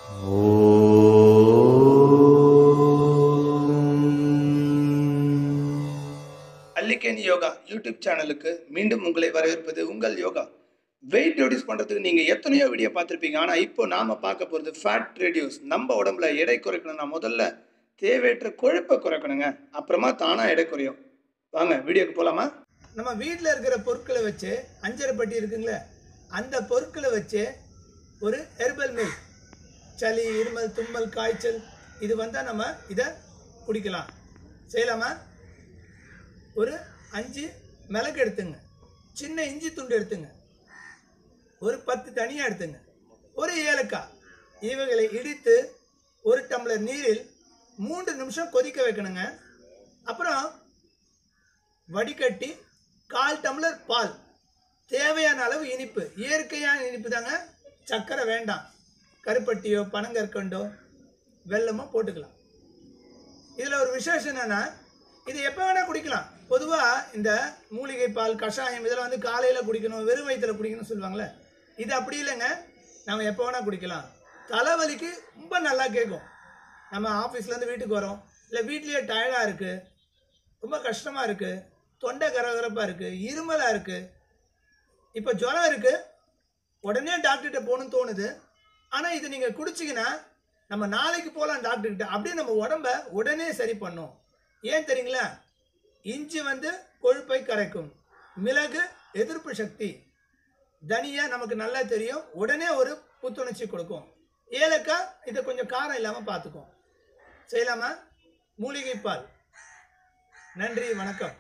அல்லிகேன் yoga YouTube சேனலுக்கு மீண்டும் உங்களை வரவேற்பது உங்கள் யோகா வெயிட் ரெடியூஸ் பண்ணுறதுக்கு நீங்கள் எத்தனையோ வீடியோ பார்த்துருப்பீங்க ஆனால் இப்போ நாம் பார்க்க போகிறது ஃபேட் ரெடியூஸ் நம்ம உடம்புல எடை குறைக்கணும்னா முதல்ல தேவையற்ற கொழுப்பை குறைக்கணுங்க அப்புறமா தானாக எடை குறையும் வாங்க வீடியோக்கு போகலாமா நம்ம வீட்டில் இருக்கிற பொருட்களை வச்சு அஞ்சரை பெட்டி இருக்குங்களே அந்த பொருட்களை வச்சு ஒரு ஹெர்பல் மில்க் சளி இருமல் தும்மல் காய்ச்சல் இது வந்தால் நம்ம இதை குடிக்கலாம் செய்யலாமா ஒரு அஞ்சு மிளகு எடுத்துங்க சின்ன இஞ்சி துண்டு எடுத்துங்க ஒரு பத்து தனியாக எடுத்துங்க ஒரு ஏலக்காய் இவைகளை இடித்து ஒரு டம்ளர் நீரில் மூன்று நிமிஷம் கொதிக்க வைக்கணுங்க அப்புறம் வடிகட்டி கால் டம்ளர் பால் தேவையான அளவு இனிப்பு இயற்கையான இனிப்பு தாங்க சர்க்கரை வேண்டாம் கருப்பட்டியோ பனங்கற்கண்டோ வெல்லமோ போட்டுக்கலாம் இதில் ஒரு விசேஷம் என்னன்னா இது எப்போ வேணால் குடிக்கலாம் பொதுவாக இந்த மூலிகை பால் கஷாயம் இதெல்லாம் வந்து காலையில் குடிக்கணும் வெறும் வயிற்றுல குடிக்கணும்னு சொல்லுவாங்கள்ல இது அப்படி இல்லைங்க நம்ம எப்போ வேணால் குடிக்கலாம் தலைவலிக்கு ரொம்ப நல்லா கேட்கும் நம்ம ஆஃபீஸ்லேருந்து வீட்டுக்கு வரோம் இல்லை வீட்லேயே டயர்டாக இருக்குது ரொம்ப கஷ்டமாக இருக்குது தொண்டை கரகரப்பாக இருக்குது இருமலாக இருக்குது இப்போ ஜுரம் இருக்குது உடனே டாக்டர்கிட்ட போகணும்னு தோணுது ஆனால் இது நீங்கள் குடிச்சிங்கன்னா நம்ம நாளைக்கு போகலாம் டாக்டர்கிட்ட அப்படியே நம்ம உடம்ப உடனே சரி பண்ணும் ஏன் தெரியுங்களா இஞ்சி வந்து கொழுப்பை கரைக்கும் மிளகு எதிர்ப்பு சக்தி தனியா நமக்கு நல்லா தெரியும் உடனே ஒரு புத்துணர்ச்சி கொடுக்கும் ஏலக்காய் இதை கொஞ்சம் காரம் இல்லாமல் பார்த்துக்கும் செய்யலாமா மூலிகை பால் நன்றி வணக்கம்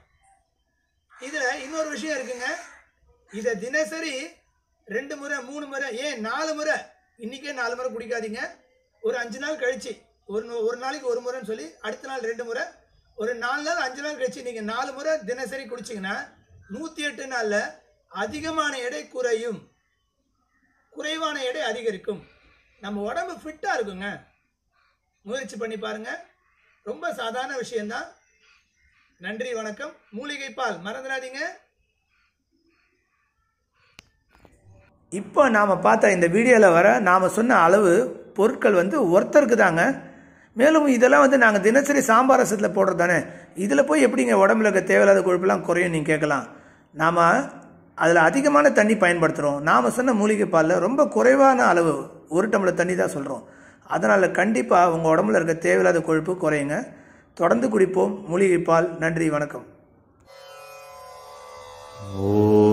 இதில் இன்னொரு விஷயம் இருக்குங்க இதை தினசரி ரெண்டு முறை மூணு முறை ஏன் நாலு முறை இன்னைக்கே நாலு முறை குடிக்காதீங்க ஒரு அஞ்சு நாள் கழிச்சு ஒரு நு- ஒரு நாளைக்கு ஒரு முறைன்னு சொல்லி அடுத்த நாள் ரெண்டு முறை ஒரு நாலு நாள் அஞ்சு நாள் கழிச்சு நீங்கள் நாலு முறை தினசரி குடிச்சிங்கன்னா நூற்றி எட்டு நாளில் அதிகமான எடை குறையும் குறைவான எடை அதிகரிக்கும் நம்ம உடம்பு ஃபிட்டாக இருக்குங்க முயற்சி பண்ணி பாருங்க ரொம்ப சாதாரண விஷயம்தான் நன்றி வணக்கம் மூலிகை பால் மறந்துடாதீங்க இப்போ நாம் பார்த்த இந்த வீடியோவில் வர நாம் சொன்ன அளவு பொருட்கள் வந்து ஒருத்தருக்கு தாங்க மேலும் இதெல்லாம் வந்து நாங்கள் தினசரி சாம்பார் ரசத்தில் போடுறது தானே இதில் போய் எப்படிங்க உடம்புல இருக்க தேவையில்லாத கொழுப்பெல்லாம் குறையும் நீங்கள் கேட்கலாம் நாம் அதில் அதிகமான தண்ணி பயன்படுத்துகிறோம் நாம் சொன்ன மூலிகை பாலில் ரொம்ப குறைவான அளவு ஒரு டம்ளர் தண்ணி தான் சொல்கிறோம் அதனால் கண்டிப்பாக உங்கள் உடம்புல இருக்க தேவையில்லாத கொழுப்பு குறையுங்க தொடர்ந்து குடிப்போம் மூலிகை பால் நன்றி வணக்கம் ஓ